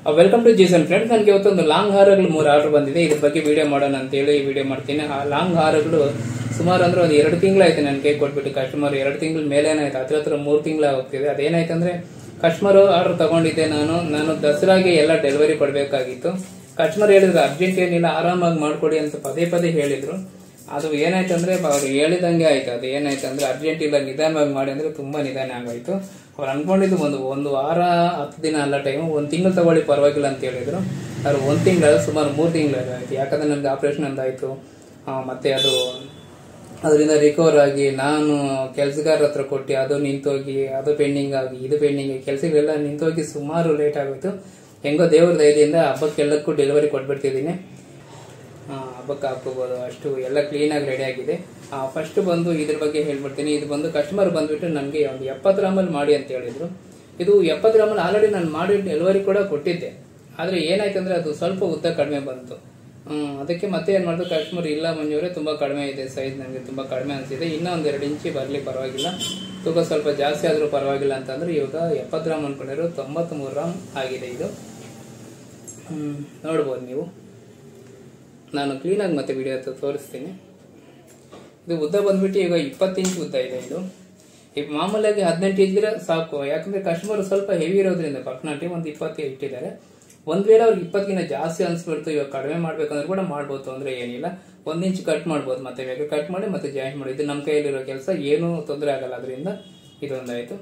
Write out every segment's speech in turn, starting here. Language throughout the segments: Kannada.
ವೆಲ್ಕಮ್ ಟು ಜೀಸನ್ ಫ್ರೆಂಡ್ಸ್ ನನಗೆ ಇವತ್ತೊಂದು ಲಾಂಗ್ ಹಾರಗಳು ಮೂರು ಆರ್ಡರ್ ಬಂದಿದೆ ಇದ್ರ ಬಗ್ಗೆ ವಿಡಿಯೋ ಮಾಡೋಣ ಅಂತ ಹೇಳಿ ವಿಡಿಯೋ ಮಾಡ್ತೀನಿ ಆ ಲಾಂಗ್ ಹಾರಗಳು ಸುಮಾರು ಅಂದ್ರೆ ಒಂದು ಎರಡು ತಿಂಗಳಾಯ್ತು ನನ್ನ ಕೈ ಕೊಟ್ಬಿಟ್ಟು ಕಸ್ಟಮರ್ ಎರಡು ತಿಂಗಳ ಮೇಲೆ ಏನಾಯ್ತು ಹತ್ರ ಹತ್ರ ಮೂರು ತಿಂಗಳ ಹೋಗ್ತಿದೆ ಅದೇನಾಯ್ತು ಅಂದ್ರೆ ಕಸ್ಟಮರ್ ಆರ್ಡರ್ ತಗೊಂಡಿದ್ದೆ ನಾನು ನಾನು ದಸರಾಗೆ ಎಲ್ಲ ಡೆಲಿವರಿ ಕೊಡಬೇಕಾಗಿತ್ತು ಕಸ್ಟಮರ್ ಹೇಳಿದ್ರು ಅರ್ಜೆಂಟ್ ಏನಿಲ್ಲ ಆರಾಮಾಗಿ ಮಾಡ್ಕೊಡಿ ಅಂತ ಪದೇ ಪದೇ ಹೇಳಿದ್ರು ಅದು ಏನಾಯ್ತು ಅಂದ್ರೆ ಅವ್ರು ಹೇಳಿದಂಗೆ ಆಯ್ತು ಅದು ಏನಾಯ್ತು ಅಂದ್ರೆ ಅರ್ಜೆಂಟ್ ಇಲ್ಲ ನಿಧಾನವಾಗಿ ಮಾಡಿ ಅಂದ್ರೆ ತುಂಬಾ ನಿಧಾನ ಆಗೋಯ್ತು ಅವ್ರು ಅನ್ಕೊಂಡಿದ್ದು ಒಂದು ಒಂದು ವಾರ ಹತ್ತು ದಿನ ಅಲ್ಲ ಟೈಮ್ ಒಂದು ತಿಂಗಳು ತಗೊಳ್ಳಿ ಪರವಾಗಿಲ್ಲ ಅಂತ ಹೇಳಿದ್ರು ಅವ್ರು ಒಂದು ತಿಂಗಳ ಸುಮಾರು ಮೂರು ತಿಂಗಳು ಆಯ್ತು ಯಾಕಂದ್ರೆ ನನಗೆ ಆಪರೇಷನ್ ಅಂದಾಯ್ತು ಆ, ಮತ್ತೆ ಅದು ಅದರಿಂದ ರಿಕವರ್ ಆಗಿ ನಾನು ಕೆಲಸಗಾರ ಹತ್ರ ಕೊಟ್ಟು ಅದು ನಿಂತೋಗಿ ಅದು ಪೆಂಡಿಂಗ್ ಆಗಿ ಇದು ಪೆಂಡಿಂಗ್ ಆಗಿ ಕೆಲಸಗಳೆಲ್ಲ ನಿಂತೋಗಿ ಸುಮಾರು ಲೇಟ್ ಆಗೋಯ್ತು ಹೆಂಗೋ ದೇವ್ರ ದಯದಿಂದ ಹಬ್ಬಕ್ಕೆಲ್ಲಕ್ಕೂ ಡೆಲಿವರಿ ಕೊಟ್ಬಿಡ್ತಿದ್ದೀನಿ ಆ, ಹಬ್ಬಕ್ಕೆ ಹಾಕೋಬಹುದು ಅಷ್ಟು ಎಲ್ಲ ಕ್ಲೀನಾಗಿ ರೆಡಿ ಆಗಿದೆ ಫಸ್ಟ್ ಬಂದು ಇದ್ರ ಬಗ್ಗೆ ಹೇಳ್ಬಿಡ್ತೀನಿ ಇದು ಬಂದು ಕಸ್ಟಮರ್ ಬಂದ್ಬಿಟ್ಟು ನನಗೆ ಒಂದು ಎಪ್ಪತ್ತು ಗ್ರಾಮಲ್ಲಿ ಮಾಡಿ ಅಂತ ಹೇಳಿದ್ರು ಇದು ಎಪ್ಪತ್ತು ಗ್ರಾಮಲ್ಲಿ ಆಲ್ರೆಡಿ ನಾನು ಮಾಡಿ ಡೆಲಿವರಿ ಕೂಡ ಕೊಟ್ಟಿದ್ದೆ ಆದರೆ ಏನಾಯ್ತು ಅಂದ್ರೆ ಅದು ಸ್ವಲ್ಪ ಉದ್ದ ಕಡಿಮೆ ಬಂತು ಹ್ಮ್, ಅದಕ್ಕೆ ಮತ್ತೆ ಏನ್ ಮಾಡಿದ್ರು ಕಸ್ಟಮರ್ ಇಲ್ಲ ಮಂಜೂರೇ ತುಂಬಾ ಕಡಿಮೆ ಇದೆ ಸೈಜ್ ನನಗೆ ತುಂಬಾ ಕಡಿಮೆ ಅನ್ಸಿದೆ ಇನ್ನೂ ಒಂದ್ ಎರಡು ಇಂಚಿ ಬರ್ಲಿ ಪರವಾಗಿಲ್ಲ ತೂಕ ಸ್ವಲ್ಪ ಜಾಸ್ತಿ ಆದ್ರೂ ಪರವಾಗಿಲ್ಲ ಅಂತಂದ್ರೆ ಇವಾಗ ಎಪ್ಪತ್ತು ಗ್ರಾಮ್ ಅನ್ಕೊಂಡಿರೋ ತೊಂಬತ್ಮೂರು ಗ್ರಾಮ್ ಆಗಿದೆ ಇದು ಹ್ಮ್, ನೋಡ್ಬೋದು ನೀವು ನಾನು ಕ್ಲೀನಾಗಿ ಮತ್ತೆ ವಿಡಿಯೋ ತೋರಿಸ್ತೀನಿ ಇದು ಉದ್ದ ಬಂದ್ಬಿಟ್ಟು ಈಗ ಇಪ್ಪತ್ತು ಇಂಚ್ ಉದ್ದ ಇದೆ ಇದು ಈಗ ಮಾಮೂಲಾಗಿ ಹದಿನೆಂಟು ಇದ್ರೆ ಸಾಕು ಯಾಕಂದ್ರೆ ಕಸ್ಟಮರ್ ಸ್ವಲ್ಪ ಹೆವಿ ಇರೋದ್ರಿಂದ ಪರ್ಸನಾಲಿಟಿ ಒಂದು ಇಪ್ಪತ್ತು ಇಟ್ಟಿದ್ದಾರೆ ಒಂದ್ ವೇಳೆ ಅವ್ರಿಗೆ ಇಪ್ಪತ್ತಿನ ಜಾಸ್ತಿ ಅನ್ಸ್ಬಿಡ್ತು ಇವಾಗ ಕಡಿಮೆ ಮಾಡ್ಬೇಕಂದ್ರೆ ಕೂಡ ಮಾಡ್ಬೋದು ಅಂದ್ರೆ ಏನಿಲ್ಲ ಒಂದ್ ಇಂಚ್ ಕಟ್ ಮಾಡ್ಬೋದು ಮತ್ತೆ ಬೇಕು ಕಟ್ ಮಾಡಿ ಮತ್ತೆ ಜಾಯಿಂಟ್ ಮಾಡಿ ಇದು ನಮ್ಮ ಕೈಯಲ್ಲಿರೋ ಕೆಲಸ ಏನೂ ತೊಂದರೆ ಆಗಲ್ಲ ಅದರಿಂದ ಇದೊಂದಾಯ್ತು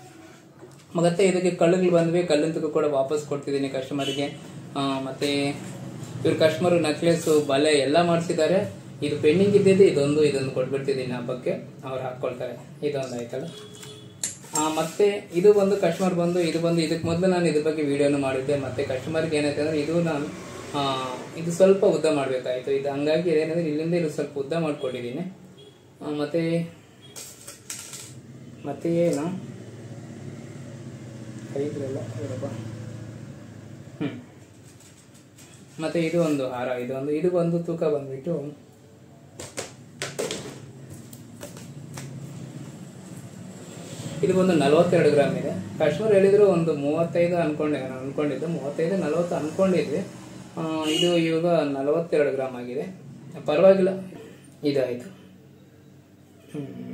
ಮತ್ತೆ ಇದಕ್ಕೆ ಕಲ್ಲುಗಳು ಬಂದ್ವಿ ಕಲ್ಲಿನ ತೂಕ ಕೂಡ ವಾಪಸ್ ಕೊಡ್ತಿದ್ದೀನಿ ಕಸ್ಟಮರ್ಗೆ ಮತ್ತೆ ಇವ್ರ ಕಸ್ಟಮರ್ ನೆಕ್ಲೆಸ್ ಬಲೆ ಎಲ್ಲ ಮಾಡಿಸಿದ್ದಾರೆ ಇದು ಪೆಂಡಿಂಗ್ ಇದ್ದಿದ್ದು ಇದೊಂದು ಇದೊಂದು ಕೊಟ್ಬಿಡ್ತಿದ್ದೀನಿ ಹಬ್ಬಕ್ಕೆ ಅವ್ರು ಹಾಕೊಳ್ತಾರೆ ಇದೊಂದು ಆಯ್ತಲ್ಲ ಆ, ಮತ್ತೆ ಇದು ಬಂದು ಕಸ್ಟಮರ್ ಬಂದು ಇದು ಬಂದು ಇದಕ್ಕೆ ಮೊದಲು ನಾನು ಇದ್ರ ಬಗ್ಗೆ ವಿಡಿಯೋನು ಮಾಡಿದ್ದೆ ಮತ್ತೆ ಕಸ್ಟಮರ್ಗೆ ಏನಾಯ್ತು ಅಂದ್ರೆ ಇದು ನಾನು ಆ, ಇದು ಸ್ವಲ್ಪ ಉದ್ದ ಮಾಡಬೇಕಾಯ್ತು ಇದು ಹಂಗಾಗಿ ಏನಂದ್ರೆ ಇಲ್ಲಿಂದ ಇದು ಸ್ವಲ್ಪ ಉದ್ದ ಮಾಡ್ಕೊಂಡಿದ್ದೀನಿ ಆ, ಮತ್ತೆ ಮತ್ತೆ ಏನು ಐದ್ರಲ್ಲ ಇರಪ್ಪ. ಹ್ಮ್ ಮತ್ತೆ ಇದು ಒಂದು ಹಾರ ಇದು ಒಂದು ಇದು ಬಂದು ತೂಕ ಬಂದ್ಬಿಟ್ಟು ಇದು ಬಂದು ನಲವತ್ತೆರಡು ಗ್ರಾಮ್ ಇದೆ ಕಸ್ಟಮರ್ ಹೇಳಿದ್ರು ಒಂದು ಮೂವತ್ತೈದು ಅನ್ಕೊಂಡೆ ನಾನು ಅನ್ಕೊಂಡಿದ್ದು ಮೂವತ್ತೈದು ನಲವತ್ತು ಅನ್ಕೊಂಡಿದ್ವಿ ಆ, ಇದು ಇವಾಗ ನಲವತ್ತೆರಡು ಗ್ರಾಮ್ ಆಗಿದೆ ಪರವಾಗಿಲ್ಲ ಇದಾಯ್ತು ಹ್ಮ್.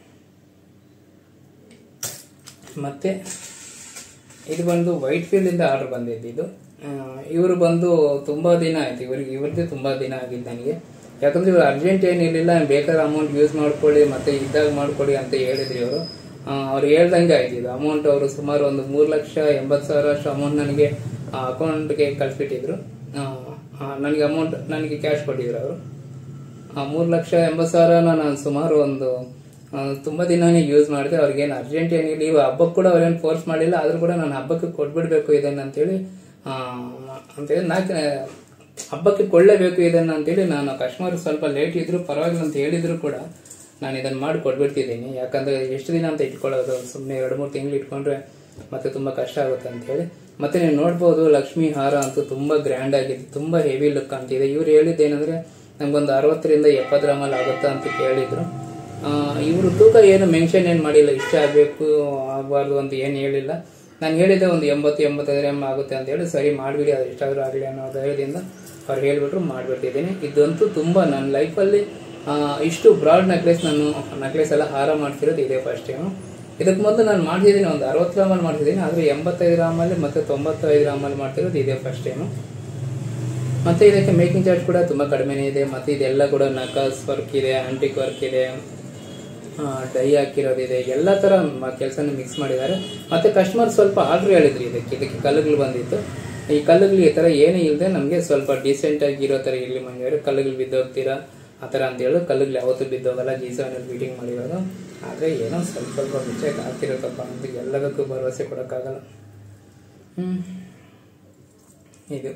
ಮತ್ತೆ ಇದು ಬಂದು ವೈಟ್ ಫೀಲ್ಡ್ ಇಂದ ಆರ್ಡರ್ ಬಂದಿದ್ದು ಇದು ಇವರು ಬಂದು ತುಂಬಾ ದಿನ ಆಯ್ತು ಇವ್ರಿಗೆ ಇವ್ರದ್ದೇ ತುಂಬಾ ದಿನ ಆಗಿದ್ದು ನನಗೆ ಯಾಕಂದ್ರೆ ಇವ್ರು ಅರ್ಜೆಂಟ್ ಏನಿರಲಿಲ್ಲ ಬೇಕಾದ್ರೆ ಅಮೌಂಟ್ ಯೂಸ್ ಮಾಡ್ಕೊಳ್ಳಿ ಮತ್ತೆ ಇದ್ದಾಗ ಮಾಡ್ಕೊಳ್ಳಿ ಅಂತ ಹೇಳಿದ್ರಿ ಅವರು ಅವ್ರು ಹೇಳ್ದಂಗೆ ಆಯ್ತು ಇದು ಅಮೌಂಟ್ ಅವರು ಸುಮಾರು ಒಂದು ಮೂರು ಲಕ್ಷ ಎಂಬತ್ತು ಸಾವಿರ ಅಷ್ಟು ಅಮೌಂಟ್ ನನಗೆ ಅಕೌಂಟ್ಗೆ ಕಳ್ಸಿಬಿಟ್ಟಿದ್ರು ನನಗೆ ಅಮೌಂಟ್ ನನಗೆ ಕ್ಯಾಶ್ ಕೊಟ್ಟಿದ್ರು ಅವರು ಮೂರು ಲಕ್ಷ ಎಂಬತ್ತು ಸಾವಿರ ನಾನು ಸುಮಾರು ಒಂದು ಆ, ತುಂಬಾ ದಿನಾನೇ ಯೂಸ್ ಮಾಡಿದೆ ಅವ್ರಿಗೇನು ಅರ್ಜೆಂಟ್ ಏನಿಲ್ಲ ಇವಾಗ ಹಬ್ಬಕ್ಕೆ ಕೂಡ ಅವ್ರೇನು ಫೋರ್ಸ್ ಮಾಡಿಲ್ಲ ಆದ್ರೂ ಕೂಡ ನಾನು ಹಬ್ಬಕ್ಕೆ ಕೊಟ್ಬಿಡ್ಬೇಕು ಇದನ್ನ ಅಂತೇಳಿ ಆ, ಅಂತೇಳಿ ನಾಲ್ಕು ಹಬ್ಬಕ್ಕೆ ಕೊಳ್ಳೇಬೇಕು ಇದನ್ನ ಅಂತೇಳಿ ನಾನು ಕಸ್ಟಮರ್ ಸ್ವಲ್ಪ ಲೇಟ್ ಇದ್ರು ಪರವಾಗಿಲ್ಲ ಅಂತ ಹೇಳಿದ್ರು ಕೂಡ ನಾನು ಇದನ್ನ ಮಾಡಿ ಕೊಟ್ಬಿಡ್ತಿದ್ದೀನಿ ಯಾಕಂದ್ರೆ ಎಷ್ಟು ದಿನ ಅಂತ ಇಟ್ಕೊಳ್ಳೋದು ಸುಮ್ಮನೆ ಎರಡು ಮೂರು ತಿಂಗಳು ಇಟ್ಕೊಂಡ್ರೆ ಮತ್ತೆ ತುಂಬಾ ಕಷ್ಟ ಆಗುತ್ತೆ ಅಂತ ಹೇಳಿ ಮತ್ತೆ ನೀವು ನೋಡ್ಬೋದು ಲಕ್ಷ್ಮಿ ಹಾರ ಅಂತೂ ತುಂಬಾ ಗ್ರ್ಯಾಂಡ್ ಆಗಿದೆ ತುಂಬಾ ಹೆವಿ ಲುಕ್ ಅಂತಿದೆ ಇವ್ರು ಹೇಳಿದ್ದೇನೆಂದ್ರೆ ನಮ್ಗೊಂದು ಅರವತ್ತರಿಂದ ಎಪ್ಪತ್ತು ಗ್ರಾಮಲ್ಲಿ ಆಗುತ್ತಾ ಅಂತ ಕೇಳಿದ್ರು ಇವರು ತೂಕ ಏನು ಮೆನ್ಷನ್ ಏನು ಮಾಡಿಲ್ಲ ಇಷ್ಟ ಆಗಬೇಕು ಆಗಬಾರ್ದು ಅಂತ ಏನು ಹೇಳಿಲ್ಲ ನಾನು ಹೇಳಿದ್ದೆ ಒಂದು ಎಂಬತ್ತು ಎಂಬತ್ತೈದು ಗ್ರಾಮ್ ಆಗುತ್ತೆ ಅಂತ ಹೇಳಿ ಸರಿ ಮಾಡಿಬಿಡಿ ಅದು ಎಷ್ಟಾದ್ರೂ ಆಗಲಿ ಅನ್ನೋ ಧೈರ್ಯದಿಂದ ಅವ್ರು ಹೇಳ್ಬಿಟ್ರು ಮಾಡಿಬಿಟ್ಟಿದ್ದೀನಿ ಇದಂತೂ ತುಂಬ ನನ್ನ ಲೈಫಲ್ಲಿ ಇಷ್ಟು ಬ್ರಾಡ್ ನೆಕ್ಲೆಸ್ ನಾನು ನೆಕ್ಲೆಸ್ ಎಲ್ಲ ಹಾರ ಮಾಡ್ತಿರೋದು ಇದೇ ಫಸ್ಟ್ ಟೈಮು ಇದಕ್ಕೆ ಮೊದಲು ನಾನು ಮಾಡ್ತಿದ್ದೀನಿ ಒಂದು ಅರವತ್ತು ಗ್ರಾಮಲ್ಲಿ ಮಾಡ್ತಿದ್ದೀನಿ ಆದರೆ ಎಂಬತ್ತೈದು ಗ್ರಾಮಲ್ಲಿ ಮತ್ತೆ ತೊಂಬತ್ತೈದು ಗ್ರಾಮಲ್ಲಿ ಮಾಡ್ತಿರೋದು ಇದೇ ಫಸ್ಟ್ ಟೈಮು ಮತ್ತೆ ಇದಕ್ಕೆ ಮೇಕಿಂಗ್ ಚಾರ್ಜ್ ಕೂಡ ತುಂಬಾ ಕಡಿಮೆನೇ ಇದೆ ಮತ್ತೆ ಇದೆಲ್ಲ ಕೂಡ ನಕಾಸ್ ವರ್ಕ್ ಇದೆ ಆಂಟಿಕ್ ವರ್ಕ್ ಇದೆ ಡೈ ಹಾಕಿರೋದಿದೆ ಎಲ್ಲ ತರ ಕೆಲಸನ ಮಿಕ್ಸ್ ಮಾಡಿದ್ದಾರೆ ಮತ್ತೆ ಕಸ್ಟಮರ್ ಸ್ವಲ್ಪ ಆರ್ಡರ್ ಹೇಳಿದ್ರು ಇದಕ್ಕೆ ಇದಕ್ಕೆ ಕಲ್ಲುಗಳು ಬಂದಿತ್ತು ಈ ಕಲ್ಲುಗಳು ಈ ತರ ಏನೇ ಇಲ್ಲದೆ ನಮಗೆ ಸ್ವಲ್ಪ ಡಿಸೆಂಟ್ ಆಗಿ ಇರೋ ತರ ಇರ್ಲಿ ಮಂಜಾರೆ ಕಲ್ಲುಗಳು ಬಿದ್ದೋಗ್ತೀರಾ ಆ ಥರ ಅಂತ ಹೇಳಿ ಕಲ್ಲುಗಳು ಯಾವತ್ತೂ ಬಿದ್ದೋಗಲ್ಲ ಜಿ ಸೆವೆನಲ್ಲಿ ಬೀಟಿಂಗ್ ಮಾಡಿರೋದು ಆದರೆ ಏನೋ ಸ್ವಲ್ಪ ಸ್ವಲ್ಪ ಮಿಸ್ಟೇಕ್ ಆಗ್ತಿರುತ್ತಪ್ಪ ಅಂತ ಎಲ್ಲದಕ್ಕೂ ಭರವಸೆ ಕೊಡೋಕ್ಕಾಗಲ್ಲ ಹ್ಮ್ ಇದು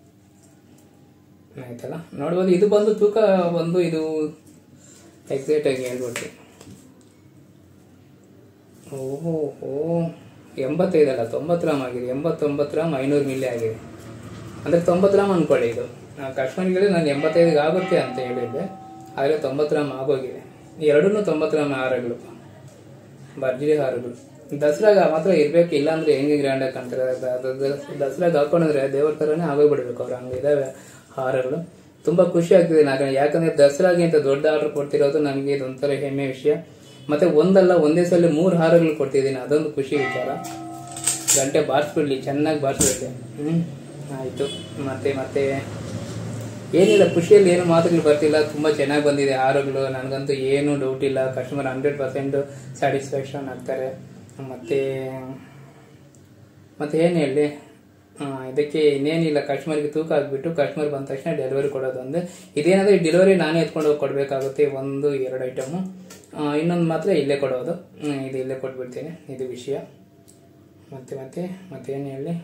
ಆಯ್ತಲ್ಲ ನೋಡ್ಬೋದು ಇದು ಬಂದು ತೂಕ ಬಂದು ಇದು ಎಕ್ಸಾಕ್ಟ್ ಆಗಿ ಹೇಳ್ಬಿಡ್ತೀನಿ ಓಹೋ ಓ ಎಂಬತ್ತೈದಲ್ಲ ತೊಂಬತ್ತು ಗ್ರಾಮ್ ಆಗಿದೆ ಎಂಬತ್ತೊಂಬತ್ತು ಗ್ರಾಮ್ ಐನೂರು ಮಿಲಿ ಆಗಿದೆ ಅಂದ್ರೆ ತೊಂಬತ್ತು ಗ್ರಾಮ್ ಅನ್ಕೊಳ್ಳಿ ಇದು ಕಸ್ಟಮರ್ಗೆ ನಾನು ಎಂಬತ್ತೈದಿಗೆ ಆಗುತ್ತೆ ಅಂತ ಹೇಳಿದ್ದೆ ಆದರೆ ತೊಂಬತ್ತು ಗ್ರಾಮ್ ಆಗೋಗಿದೆ ಎರಡೂ ತೊಂಬತ್ತು ಗ್ರಾಮ್ ಹಾರಗಳು ಭರ್ಜರಿ ಹಾರಗಳು ದಸರಾಗ ಮಾತ್ರ ಇರ್ಬೇಕು ಇಲ್ಲ ಅಂದ್ರೆ ಹೆಂಗೆ ಗ್ರ್ಯಾಂಡ್ ಆಗಿ ಕಾಣ್ತಾರೆ ದ- ದ- ದ- ದಸರಾಗ ಹಾಕೊಂಡ್ರೆ ದೇವ್ರ ತರನೇ ಆಗೋಗ್ಬಿಡ್ಬೇಕು ಅವ್ರು ಹಂಗಿದಾವೆ ಹಾರಗಳು ತುಂಬಾ ಖುಷಿ ಆಗ್ತಿದೆ ನಾನು ಯಾಕಂದ್ರೆ ದಸರಾಗೆ ಅಂತ ದೊಡ್ಡ ಆರ್ಡರ್ ಕೊಡ್ತಿರೋದು ನನಗೆ ಇದೊಂಥರ ಹೆಮ್ಮೆ ವಿಷಯ ಮತ್ತೆ ಒಂದಲ್ಲ ಒಂದೇ ಸಲ ಮೂರು ಹಾರಗಳು ಕೊಡ್ತಿದ್ದೀನಿ ಅದೊಂದು ಖುಷಿ ವಿಚಾರ ಗಂಟೆ ಬಾರಿಸ್ಬಿಡ್ಲಿ ಚೆನ್ನಾಗಿ ಬಾರಿಸ್ಬಿಡ್ಲಿ ಹ್ಮ್ ಆಯ್ತು ಮತ್ತೆ ಮತ್ತೆ ಏನಿಲ್ಲ ಖುಷಿಯಲ್ಲಿ ಏನು ಮಾತುಗಳು ಬರ್ತಿಲ್ಲ ತುಂಬಾ ಚೆನ್ನಾಗಿ ಬಂದಿದೆ ಹಾರಗಳು ನನಗಂತೂ ಏನು ಡೌಟ್ ಇಲ್ಲ ಕಸ್ಟಮರ್ ಹಂಡ್ರೆಡ್ ಪರ್ಸೆಂಟ್ ಸ್ಯಾಟಿಸ್ಫ್ಯಾಕ್ಷನ್ ಆಗ್ತಾರೆ ಮತ್ತೆ ಮತ್ತೆ ಏನು ಹೇಳಿ ಆ, ಇದಕ್ಕೆ ಇನ್ನೇನಿಲ್ಲ ಕಸ್ಟಮರ್ಗೆ ತೂಕ ಹಾಕ್ಬಿಟ್ಟು ಕಸ್ಟಮರ್ ಬಂದ ತಕ್ಷಣ ಡೆಲಿವರಿ ಕೊಡೋದು ಅಂದ್ರೆ ಇದೇನಾದ್ರೆ ಡೆಲಿವರಿ ನಾನೇ ಎತ್ಕೊಂಡು ಹೋಗಿ ಕೊಡಬೇಕಾಗುತ್ತೆ ಒಂದು ಎರಡು ಐಟಮು ಇನ್ನೊಂದು ಮಾತ್ರ ಇಲ್ಲೇ ಕೊಡೋದು ಹ್ಮ್, ಇದು ಇಲ್ಲೇ ಕೊಟ್ಬಿಡ್ತೀನಿ ಇದು ವಿಷಯ ಮತ್ತೆ ಮತ್ತೆ ಮತ್ತೇನು ಹೇಳಿ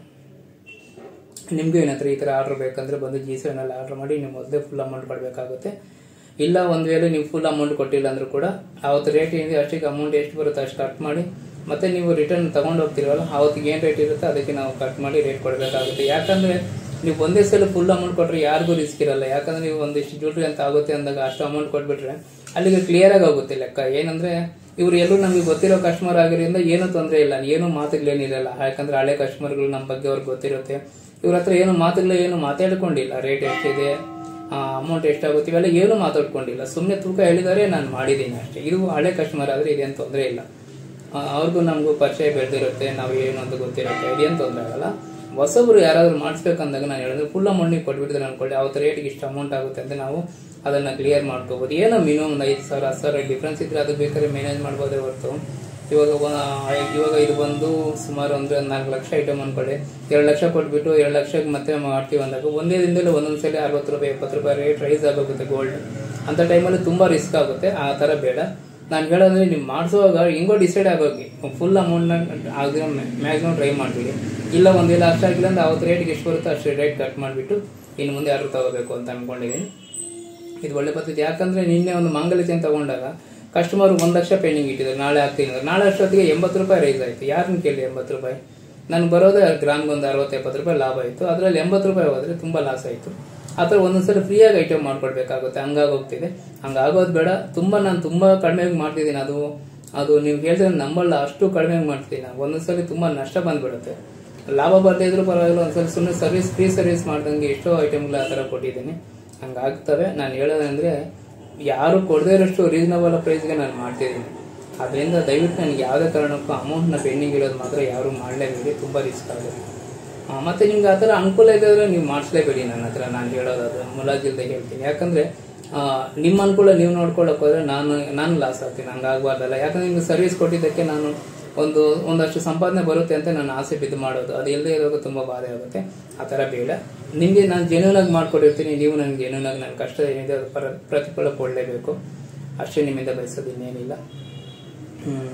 ನಿಮಗೂ ಏನತ್ರ ಈ ಥರ ಆರ್ಡರ್ ಬೇಕಂದ್ರೆ ಬಂದು ಜಿ ಸೆವೆನಲ್ಲಿ ಆರ್ಡರ್ ಮಾಡಿ ನೀವು ಮೊದಲೇ ಫುಲ್ ಅಮೌಂಟ್ ಕೊಡಬೇಕಾಗುತ್ತೆ ಇಲ್ಲ ಒಂದು ವೇಳೆ ನೀವು ಫುಲ್ ಅಮೌಂಟ್ ಕೊಟ್ಟಿಲ್ಲ ಅಂದ್ರೂ ಕೂಡ ಅವತ್ತು ರೇಟ್ ಏನಿದೆ ಅಷ್ಟಕ್ಕೆ ಅಮೌಂಟ್ ಎಷ್ಟು ಬರುತ್ತೆ ಅಷ್ಟು ಕಟ್ ಮಾಡಿ ಮತ್ತೆ ನೀವು ರಿಟರ್ನ್ ತಗೊಂಡು ಹೋಗ್ತಿರಲ್ಲ ಅವತ್ತಿಗೆ ಏನು ರೇಟ್ ಇರುತ್ತೆ ಅದಕ್ಕೆ ನಾವು ಕಟ್ ಮಾಡಿ ರೇಟ್ ಕೊಡಬೇಕಾಗುತ್ತೆ ಯಾಕಂದ್ರೆ ನೀವು ಒಂದೇ ಸಲ ಫುಲ್ ಅಮೌಂಟ್ ಕೊಟ್ಟರೆ ಯಾರಿಗೂ ರಿಸ್ಕ್ ಇರಲ್ಲ ಯಾಕಂದ್ರೆ ನೀವು ಒಂದಿಷ್ಟು ಜ್ಯೂಲ್ರಿ ಅಂತ ಆಗುತ್ತೆ ಅಂದಾಗ ಅಷ್ಟು ಅಮೌಂಟ್ ಕೊಟ್ಬಿಟ್ರೆ ಅಲ್ಲಿಗೆ ಕ್ಲಿಯರ್ ಆಗಿ ಆಗುತ್ತೆ ಲೆಕ್ಕ ಏನಂದ್ರೆ ಇವ್ರು ಎಲ್ಲರೂ ನಮಗೆ ಗೊತ್ತಿರೋ ಕಸ್ಟಮರ್ ಆಗಿರೋದ್ರಿಂದ ಏನೂ ತೊಂದರೆ ಇಲ್ಲ ಏನು ಮಾತುಗಳೇನಿರಲ್ಲ ಯಾಕಂದ್ರೆ ಹಳೆ ಕಸ್ಟಮರ್ಗಳು ನಮ್ಮ ಬಗ್ಗೆ ಅವ್ರಿಗೆ ಗೊತ್ತಿರುತ್ತೆ ಇವ್ರ ಹತ್ರ ಏನು ಮಾತುಗಳು ಏನು ಮಾತಾಡ್ಕೊಂಡಿಲ್ಲ ರೇಟ್ ಎಷ್ಟಿದೆ ಅಮೌಂಟ್ ಎಷ್ಟಾಗುತ್ತೆ ಇವೆಲ್ಲ ಏನು ಮಾತಾಡ್ಕೊಂಡಿಲ್ಲ ಸುಮ್ಮನೆ ತೂಕ ಹೇಳಿದರೆ ನಾನು ಮಾಡಿದ್ದೀನಿ ಅಷ್ಟೇ ಇದು ಹಳೆ ಕಸ್ಟಮರ್ ಆದ್ರೆ ಇದೇನು ತೊಂದರೆ ಇಲ್ಲ ಆ, ಅವ್ರಿಗೂ ನಮಗೂ ಪರಿಚಯ ಬೆಳೆದಿರುತ್ತೆ ನಾವು ಏನು ಅಂತ ಗೊತ್ತಿರುತ್ತೆ ಇದೇನು ತೊಂದರೆ ಆಗಲ್ಲ ಹೊಸಬ್ರು ಯಾರಾದ್ರೂ ಮಾಡಿಸ್ಬೇಕಂದಾಗ ನಾನು ಹೇಳಿದ್ರೆ ಫುಲ್ ಅಮೌಂಟ್ ನೀವು ಕೊಟ್ಬಿಟ್ಟಿದ್ರೆ ಅನ್ಕೊಳ್ಳಿ ಅವತ್ತು ರೇಟ್ಗೆ ಇಷ್ಟು ಅಮೌಂಟ್ ಆಗುತ್ತೆ ಅಂತ ನಾವು ಅದನ್ನ ಕ್ಲಿಯರ್ ಮಾಡ್ಕೋಬಹುದು ಏನೋ ಮಿನಿಮಮ್ ಒಂದು ಐದು ಸಾವಿರ ಹತ್ತು ಸಾವಿರ ಡಿಫ್ರೆನ್ಸ್ ಇದ್ರೆ ಅದು ಬೇಕಾದ್ರೆ ಮ್ಯಾನೇಜ್ ಮಾಡ್ಬೋದೇ ಹೊರತು ಇವಾಗ ಒ- ಇವಾಗ ಇದು ಬಂದು ಸುಮಾರು ಅಂದ್ರೆ ಒಂದು ನಾಲ್ಕು ಲಕ್ಷ ಐಟಮ್ ಅನ್ಕೊಳ್ಳಿ ಎರಡು ಲಕ್ಷ ಕೊಟ್ಬಿಟ್ಟು ಎರಡು ಲಕ್ಷಕ್ಕೆ ಮತ್ತೆ ಮಾಡ್ತೀವಿ ಅಂದಾಗ ಒಂದೇ ದಿನದಲ್ಲಿ ಒಂದೊಂದ್ಸಲಿ ಅರವತ್ತು ರೂಪಾಯಿ ಎಪ್ಪತ್ತು ರೂಪಾಯಿ ರೇಟ್ ರೈಸ್ ಆಗೋಗುತ್ತೆ ಗೋಲ್ಡ್ ಅಂತ ಟೈಮಲ್ಲಿ ತುಂಬಾ ರಿಸ್ಕ್ ಆಗುತ್ತೆ ಆ ತರ ಬೇಡ ನಾನು ಹೇಳೋದ್ರೆ ನೀವು ಮಾಡಿಸುವಾಗ ಹಿಂಗೋ ಡಿಸೈಡ್ ಆಗೋಗಿ ಫುಲ್ ಅಮೌಂಟ್ನ ಆಗಿರೋ ಮ್ಯಾಕ್ಸಿಮಮ್ ಟ್ರೈ ಮಾಡ್ತೀವಿ ಇಲ್ಲ ಒಂದಿಲ್ಲ ಅಷ್ಟು ಆಗಿಲ್ಲ ಅಂದ್ರೆ ಅವತ್ತು ರೇಟ್ಗೆ ಎಷ್ಟು ಬರುತ್ತೋ ಅಷ್ಟು ರೇಟ್ ಕಟ್ ಮಾಡಿಬಿಟ್ಟು ಇನ್ನು ಮುಂದೆ ಯಾರು ತಗೋಬೇಕು ಅಂತ ಅನ್ಕೊಂಡಿದ್ದೀನಿ ಇದು ಒಳ್ಳೆ ಪದ್ಧತಿ ಯಾಕಂದ್ರೆ ನಿನ್ನೆ ಒಂದು ಮಾಂಗಲ್ಯತೆಯನ್ನು ತಗೊಂಡಾಗ ಕಸ್ಟಮರ್ ಒಂದ್ ಲಕ್ಷ ಪೆಂಡಿಂಗ್ ಇಟ್ಟಿದ್ದಾರೆ ನಾಳೆ ಆಗ್ತೀನಿ ಅಂದ್ರೆ ನಾಳೆ ಅಷ್ಟೊತ್ತಿಗೆ ಎಂಬತ್ತು ರೂಪಾಯಿ ರೈಸ್ ಆಯ್ತು ಯಾರನ್ನ ಕೇಳಿ ಎಂಬತ್ತು ರೂಪಾಯಿ ನಾನು ಬರೋದೇ ಗ್ರಾಮ್ಗೆ ಒಂದು ಅರವತ್ತು ಎಪ್ಪತ್ತು ರೂಪಾಯಿ ಲಾಭ ಆಯ್ತು ಅದರಲ್ಲಿ ಎಂಬತ್ತು ರೂಪಾಯಿ ಹೋದ್ರೆ ತುಂಬಾ ಲಾಸ್ ಆಯ್ತು ಆ ಥರ ಒಂದೊಂದ್ಸರಿ ಫ್ರೀಯಾಗಿ ಐಟಮ್ ಮಾಡ್ಕೊಡ್ಬೇಕಾಗುತ್ತೆ ಹಂಗಾಗೋಗ್ತಿದೆ ಹಂಗಾಗೋದು ಬೇಡ ತುಂಬಾ ನಾನು ತುಂಬಾ ಕಡಿಮೆಗೆ ಮಾಡ್ತಿದ್ದೀನಿ ಅದು ಅದು ನೀವು ಹೇಳಿದ್ರೆ ನಂಬಲ್ಲ ಅಷ್ಟು ಕಡಿಮೆಗೆ ಮಾಡ್ತೀನಿ ನಾನು ಒಂದೊಂದ್ಸಲಿ ತುಂಬಾ ನಷ್ಟ ಬಂದ್ಬಿಡುತ್ತೆ ಲಾಭ ಬರ್ದೇ ಇದ್ರೂ ಪರವಾಗಿಲ್ಲ ಒಂದ್ಸಲ ಸುಮ್ಮನೆ ಸರ್ವಿಸ್ ಫ್ರೀ ಸರ್ವಿಸ್ ಮಾಡ್ದಂಗೆ ಎಷ್ಟೋ ಐಟಮ್ಗಳು ಆ ಥರ ಕೊಟ್ಟಿದ್ದೀನಿ ಹಂಗಾಗ್ತವೆ ನಾನು ಹೇಳೋದಂದ್ರೆ ಯಾರು ಕೊಡದೇ ಇರೋಷ್ಟು ರೀಸನಬಲ್ ಪ್ರೈಸ್ಗೆ ನಾನು ಮಾಡ್ತಿದ್ದೀನಿ ಅದರಿಂದ ದಯವಿಟ್ಟು ನನಗೆ ಯಾವುದೇ ಕಾರಣಕ್ಕೂ ಅಮೌಂಟ್ನ ಪೆಂಡಿಂಗ್ ಇರೋದು ಮಾತ್ರ ಯಾರು ಮಾಡಲೇಬೇಡಿ ತುಂಬ ರಿಸ್ಕ್ ಆಗುತ್ತೆ ಆ, ಮತ್ತೆ ನಿಮ್ಗೆ ಆ ಥರ ಅನುಕೂಲ ಇದ್ದರೆ ನೀವು ಮಾಡಿಸ್ಲೇಬೇಡಿ ನನ್ನ ಹತ್ರ ನಾನು ಹೇಳೋದಾದ್ರೆ ಮುಲಾಜಿಲ್ದೆ ಹೇಳ್ತೀನಿ ಯಾಕಂದ್ರೆ ಆ, ನಿಮ್ಮ ಅನುಕೂಲ ನೀವು ನೋಡ್ಕೊಳ್ಳೋಕೆ ಹೋದ್ರೆ ನಾನು ನಾನು ಲಾಸ್ ಆಗ್ತೀನಿ ಹಂಗಾಗಬಾರ್ದಲ್ಲ ಯಾಕಂದ್ರೆ ನಿಮ್ಗೆ ಸರ್ವಿಸ್ ಕೊಟ್ಟಿದ್ದಕ್ಕೆ ನಾನು ಒಂದು ಒಂದಷ್ಟು ಸಂಪಾದನೆ ಬರುತ್ತೆ ಅಂತ ನಾನು ಆಸೆ ಬಿದ್ದು ಮಾಡೋದು ಅದು ಇಲ್ಲದೆ ಇರೋದು ತುಂಬಾ ಬಾಧೆ ಆಗುತ್ತೆ ಆ ಥರ ಬೇಡ ನಿಮಗೆ ನಾನು ಜೆನ್ಯೂನ್ ಆಗಿ ಮಾಡ್ಕೊಟ್ಟಿರ್ತೀನಿ ನೀವು ನನಗೆ ಜೆನ್ಯೂನ್ ಆಗಿ ನನ್ನ ಕಷ್ಟ ಏನಿದೆ ಅದು ಪರ ಪ್ರತಿಫಲ ಕೊಡಲೇಬೇಕು ಅಷ್ಟೇ ನಿಮ್ಮಿಂದ ಬಯಸೋದು ಇನ್ನೇನಿಲ್ಲ ಹ್ಮ್.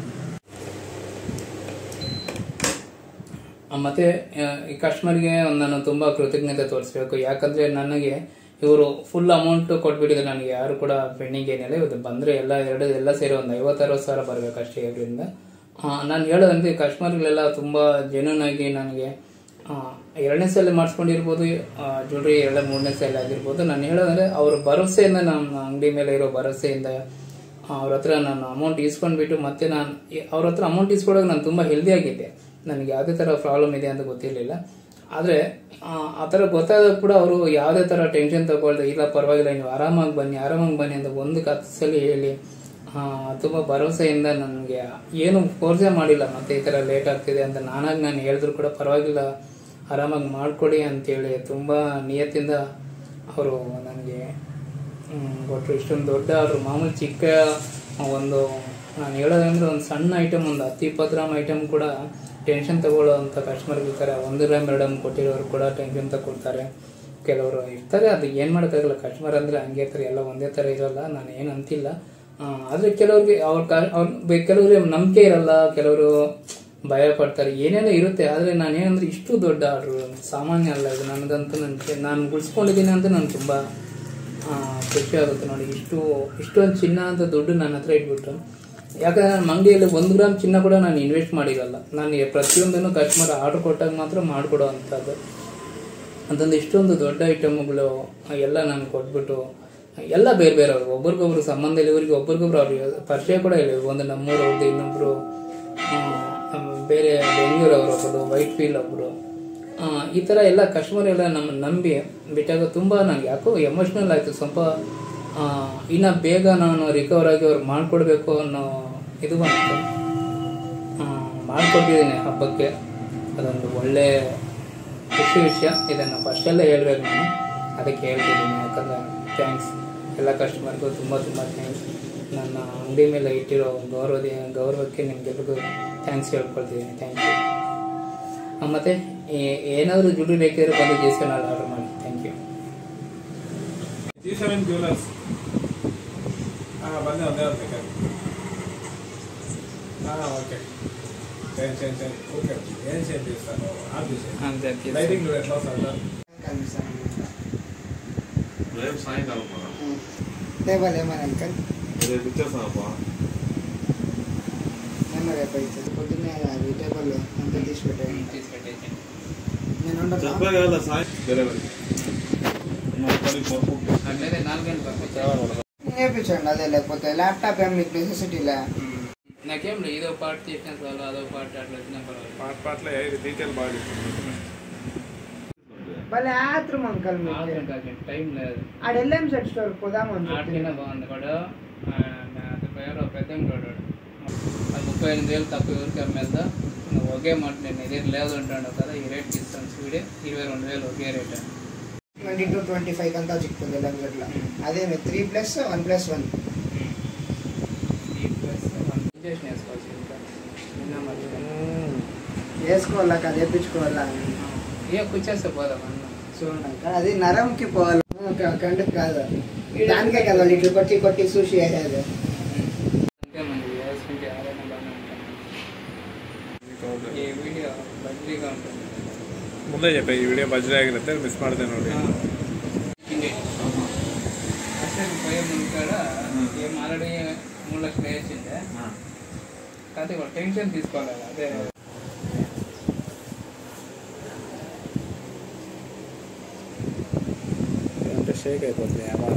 ಆ, ಮತ್ತೆ ಆ, ಈ ಕಸ್ಟಮರ್ಗೆ ನಾನು ತುಂಬಾ ಕೃತಜ್ಞತೆ ತೋರಿಸ್ಬೇಕು ಯಾಕಂದ್ರೆ ನನಗೆ ಇವರು ಫುಲ್ ಅಮೌಂಟ್ ಕೊಟ್ಬಿಟ್ಟಿದ್ರೆ ನನಗೆ ಯಾರು ಕೂಡ ಪೆಂಡಿಂಗ್ ಏನಿಲ್ಲ ಇವತ್ತು ಬಂದ್ರೆ ಎಲ್ಲ ಎರಡು ಎಲ್ಲ ಸೇರಿ ಒಂದು ಐವತ್ತರವತ್ತು ಸಾವಿರ ಬರ್ಬೇಕಷ್ಟೇ ಇದರಿಂದ ನಾನು ಹೇಳೋದಂದ್ರೆ ಈ ಕಸ್ಟಮರ್ಗಳೆಲ್ಲ ತುಂಬಾ ಜೆನ್ಯೂನ್ ಆಗಿ ನನಗೆ ಆ, ಎರಡನೇ ಸಲ ಮಾಡಿಸ್ಕೊಂಡಿರ್ಬೋದು ಜ್ಯುವೆಲ್ರಿ ಎರಡ ಮೂರನೇ ಸಲ ಆಗಿರ್ಬೋದು ನಾನು ಹೇಳೋದಂದ್ರೆ ಅವ್ರ ಭರವಸೆಯಿಂದ ನಮ್ಮ ಅಂಗಡಿ ಮೇಲೆ ಇರೋ ಭರವಸೆಯಿಂದ ಅವ್ರ ಹತ್ರ ನಾನು ಅಮೌಂಟ್ ಇಸ್ಕೊಂಡ್ಬಿಟ್ಟು ಮತ್ತೆ ನಾನು ಅವ್ರ ಹತ್ರ ಅಮೌಂಟ್ ಇಸ್ಕೊಡೋಕೆ ನಾನು ತುಂಬಾ ಹೆಲ್ದಿ ಆಗಿದ್ದೆ ನನಗೆ ಯಾವುದೇ ತರ ಪ್ರಾಬ್ಲಮ್ ಇದೆ ಅಂತ ಗೊತ್ತಿರಲಿಲ್ಲ ಆದ್ರೆ ಆ, ಆ ಥರ ಗೊತ್ತಾದಾಗ ಕೂಡ ಅವರು ಯಾವುದೇ ತರ ಟೆನ್ಷನ್ ತಗೊಳ್ದೆ ಇಲ್ಲ ಪರವಾಗಿಲ್ಲ ನೀವು ಆರಾಮಾಗಿ ಬನ್ನಿ ಆರಾಮಾಗಿ ಬನ್ನಿ ಅಂತ ಒಂದಕ್ಕೆ ಹತ್ತು ಸಲ ಹೇಳಿ ಆ, ತುಂಬಾ ಭರವಸೆಯಿಂದ ನನಗೆ ಏನು ಫೋರ್ಸೆ ಮಾಡಿಲ್ಲ ಮತ್ತೆ ಈ ತರ ಲೇಟ್ ಆಗ್ತಿದೆ ಅಂತ ನಾನಾಗಿ ನಾನು ಹೇಳಿದ್ರು ಕೂಡ ಪರವಾಗಿಲ್ಲ ಆರಾಮಾಗಿ ಮಾಡ್ಕೊಡಿ ಅಂತೇಳಿ ತುಂಬಾ ನಿಯತ್ತಿಂದ ಅವರು ನನಗೆ ಕೊಟ್ಟರು ಇಷ್ಟೊಂದು ದೊಡ್ಡ ಆರ್ಡ್ರು ಮಾಮೂಲಿ ಚಿಕ್ಕ ಒಂದು ನಾನು ಹೇಳೋದಂದ್ರೆ ಒಂದು ಸಣ್ಣ ಐಟಮ್ ಒಂದು ಹತ್ತು ಇಪ್ಪತ್ತು ಗ್ರಾಮ್ ಐಟಮ್ ಕೂಡ ಟೆನ್ಷನ್ ತಗೊಳ್ಳೋ ಅಂತ ಕಸ್ಟಮರ್ ಇರ್ತಾರೆ ಒಂದು ಗ್ರಾಮ್ ಎರಡು ಕೊಟ್ಟಿರೋರು ಕೂಡ ಟೆನ್ಷನ್ ತಗೊಳ್ತಾರೆ ಕೆಲವರು ಇರ್ತಾರೆ ಅದು ಏನು ಮಾಡೋಕ್ಕಾಗಲ್ಲ ಕಸ್ಟಮರ್ ಅಂದ್ರೆ ಹಂಗೆ ಇರ್ತಾರೆ ಎಲ್ಲ ಒಂದೇ ಥರ ಇರಲ್ಲ ನಾನು ಏನು ಅಂತಿಲ್ಲ ಆ, ಆದ್ರೆ ಕೆಲವ್ರಿಗೆ ಅವ್ರ ಅವ್ರ ಕೆಲವ್ರಿಗೆ ನಂಬಿಕೆ ಇರಲ್ಲ ಕೆಲವರು ಭಯ ಪಡ್ತಾರೆ ಏನೇನೋ ಇರುತ್ತೆ ಆದ್ರೆ ನಾನೇನಂದ್ರೆ ಇಷ್ಟು ದೊಡ್ಡ ಆರ್ಡ್ರು ಸಾಮಾನ್ಯ ಅಲ್ಲ ಇದು ನನಗಂತೂ ನನ್ಗೆ ನಾನು ಉಳಿಸ್ಕೊಂಡಿದ್ದೀನಿ ಅಂತ ನಾನು ತುಂಬಾ ಆ, ಖುಷಿ ಆಗುತ್ತೆ ನೋಡಿ ಇಷ್ಟು ಇಷ್ಟೊಂದು ಚಿನ್ನ ಅಂತ ದುಡ್ಡು ನನ್ನ ಹತ್ರ ಇಟ್ಬಿಟ್ಟು ಯಾಕಂದ್ರೆ ನನ್ನ ಅಂಗಡಿಯಲ್ಲಿ ಒಂದು ಗ್ರಾಮ್ ಚಿನ್ನ ಕೂಡ ನಾನು ಇನ್ವೆಸ್ಟ್ ಮಾಡಿರಲ್ಲ ನಾನು ಪ್ರತಿಯೊಂದನ್ನು ಕಸ್ಟಮರ್ ಆರ್ಡರ್ ಕೊಟ್ಟಾಗ ಮಾತ್ರ ಮಾಡಿಕೊಡೋ ಅಂಥದ್ದು ಅಂತಂದು ಇಷ್ಟೊಂದು ದೊಡ್ಡ ಐಟಮ್ಗಳು ಎಲ್ಲ ನಾನು ಕೊಟ್ಬಿಟ್ಟು ಎಲ್ಲ ಬೇರೆ ಬೇರೆ ಅವ್ರು ಒಬ್ರಿಗೊಬ್ರು ಸಂಬಂಧ ಇಲ್ಲ ಇವರಿಗೆ ಒಬ್ರಿಗೊಬ್ರು ಅವ್ರಿಗೆ ಪರಿಚಯ ಕೂಡ ಇಲ್ಲ ಒಂದು ನಮ್ಮೂರು ಅವ್ರದ್ದು ಇನ್ನೊಬ್ರು ಆ, ಆ, ಬೇರೆ ಬೆಂಗಳೂರು ಒಬ್ಬರು ವೈಟ್ ಫೀಲ್ಡ್ ಒಬ್ಬರು ಈ ಥರ ಎಲ್ಲ ಕಸ್ಟಮರ್ ಎಲ್ಲ ನಮ್ಮ ನಂಬಿ ಬಿಟ್ಟಾಗ ತುಂಬ ನಂಗೆ ಯಾಕೋ ಎಮೋಷ್ನಲ್ ಆಯಿತು ಸ್ವಲ್ಪ ಆ, ಇನ್ನ ಬೇಗ ನಾನು ರಿಕವರ್ ಆಗಿ ಅವ್ರಿಗೆ ಮಾಡಿಕೊಡ್ಬೇಕು ಅನ್ನೋ ಇದು ಬಂತು ಆ, ಮಾಡ್ಕೊಟ್ಟಿದ್ದೀನಿ ಹಬ್ಬಕ್ಕೆ ಅದೊಂದು ಒಳ್ಳೆ ಖುಷಿ ವಿಷಯ ಇದನ್ನು ಫಸ್ಟಲ್ಲೇ ಹೇಳ್ಬೇಕು ನಾನು ಅದಕ್ಕೆ ಹೇಳ್ತಿದ್ದೀನಿ ಯಾಕಂದರೆ ಥ್ಯಾಂಕ್ಸ್ ಎಲ್ಲ ಕಸ್ಟಮರ್ಗೂ ತುಂಬ ತುಂಬ ಥ್ಯಾಂಕ್ಸ್ ನನ್ನ ಅಂಗಡಿ ಮೇಲೆ ಇಟ್ಟಿರೋ ಗೌರವದ ಗೌರವಕ್ಕೆ ನಿಮಗೆಲ್ರಿಗೂ ಥ್ಯಾಂಕ್ಸ್ ಹೇಳ್ಕೊಳ್ತಿದ್ದೀನಿ ಥ್ಯಾಂಕ್ ಯು ಮತ್ತು ಏನಾದರೂ ದುಡ್ಡು ಬೇಕಿದ್ರೆ ಬಂದು ಜೇಸ್ಕೊಂಡು ಆರ್ಡರ್ ಮಾಡಿ thank you G seven jewellers ಹಾಂ ಬಂದೆ ಒಂದೇ ಒಂದು ಸೆಕೆಂಡ್ ಹಾಂ ಓಕೆ ಸರಿ ಸರಿ ಸರಿ ಓಕೆ ಏನು ಸೇರಿ ಸರ್ ಆಫೀಸ್ ಲೈಟಿಂಗ್ ಎಟ್లా ಸರ್ రేపు సాయంకాలం పోదాం టేబుల్ ఏమని అంకల్ రేపు ఇచ్చేస్తానప్పా నేను రేపు అవుతుంది పొద్దున్నే అది టేబుల్ అంతా తీసి పెట్టాను నేను ఉండను చెప్పే కదా సాయం డెలివరీ మా పని పప్పు అట్లయితే నాలుగు గంటలకు పంపించాలి నేర్పించండి అదే లేకపోతే ల్యాప్టాప్ ఏం మీకు నెసెసిటీలే నాకేం లేదు ఇదో పార్ట్ చేసిన చాలు అదో పార్ట్ అట్లా వచ్చినా పర్వాలేదు పాట పాటలో ఐదు డీటెయిల్ బాగా చెప్తుంది భలే ఆత్రం అంకల్ మీకు అవసరం కాదు టైం లేదు ఆడ ఎల్ఎం సెట్ స్టోర్ పోదాము అని చెప్పి. ఆటకినా బాగుంది కూడా అది పేరు పెద్ద వాడు అది ముప్పై ఎనిమిది వేలు తక్కువ ఎవరికి అమ్మేద్దా నువ్వు ఒకే మాట నేను ఇదే లేదు అంటాడు కదా ఈ రేట్ ఇస్తాను స్పీడే ఇరవై రెండు వేలు ఒకే rate twenty two twenty five అంతా చిక్కుతుంది ఎల్ఎం సెట్లో అదే three plus one plus one ఈ ప్లస్ వన్ ఇంజక్షన్ వేసుకోవాల్సి ఇంకా నిన్న మర్చిపోయాను. వేసుకోవాలా కదా వేపించుకోవాలా అని ఇక కూర్చేస్తే పోదాం అన్న చూడండి అంకల్ అది నరంకి పోవాలి కండుకు కాదు దానికే కదా వాళ్ళు ఇట్లు కొట్టి కొట్టి సూషి వేసేది అంతే మనకి వేసుకుంటే ఆరోగ్యం బాగానే ఉంటుంది ఈ వీడియో బజ్జీగా ఉంటుంది ಮುಂದೆ చెప్పే ಈ ವಿಡಿಯೋ ಬಜ್ರ ಆಗಿರುತ್ತೆ ಮಿಸ್ ಮಾಡಿದೆ ನೋಡಿ ಹಿಂಗೆ అసలు పోయే ముందు కూడా ఏం ఆల్రెడీ మూడు లక్షలు వేసిందే కాకపోతే వాళ్ళు టెన్షన్ తీసుకోవాలి అదే అంటే షేక్ అయిపోతుంది వ్యాపారం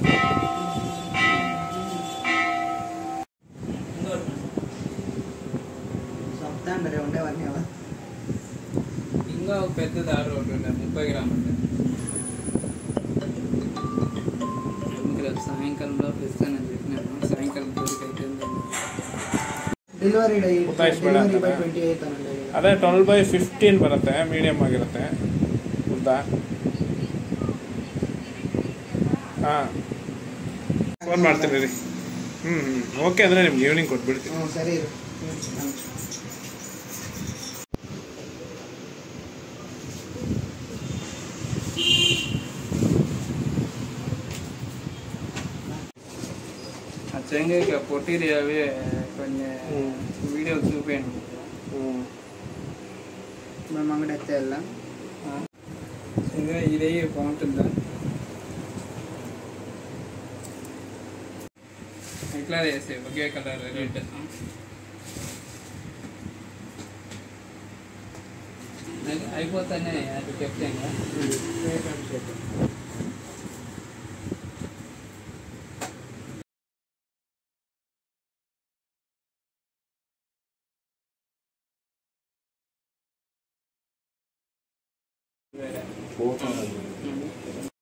చెప్తాండ్రే ఉండేవన్నీ అవా. ఇంకా ఒక పెద్దది ఆర్డర్ ఒకటి ఉండే ముప్పై గ్రాములు రేపు సాయంకాలంలో ఇస్తానని చెప్పినాను సాయంకాలం దొరికైతే ಡೆಲಿವರಿ ಡೇ ಗೊತ್ತಾಯ್ತು ಬೇಡ ಡೆಲಿವರಿ ಬೈ ಅಂತ. ಟ್ವೆಂಟಿ ಏಯ್ತ್ ಅನ್ನೋ ಅದೇ ಟ್ವೆಲ್ ಬೈ ಫಿಫ್ಟೀನ್ ಬರುತ್ತೆ ಮೀಡಿಯಮ್ ಆಗಿರುತ್ತೆ ಉದ್ದ ಹಾಂ ಫೋನ್ ಮಾಡ್ತೀನಿ ರೀ ಹ್ಞೂ ಹ್ಞೂ ಓಕೆ ಅಂದರೆ ನಿಮ್ಗೆ ಈವ್ನಿಂಗ್ ಕೊಟ್ಬಿಡ್ತೀನಿ ಹ್ಞೂ ಸರಿ ಇರು ಹ್ಞೂ ఆ చెంగకి పొట్టిరి అవి కొన్ని వీడియోలు చూపించండి మేము అంగడి ఎత్తే వెళ్ళాం ఇంకా ఇది బాగుంటుందా ఇట్లా వేసే ఒకే కలర్ రెడ్ అయిపోతానే అది చెప్తాను వేరే పోతాను ఉమ్.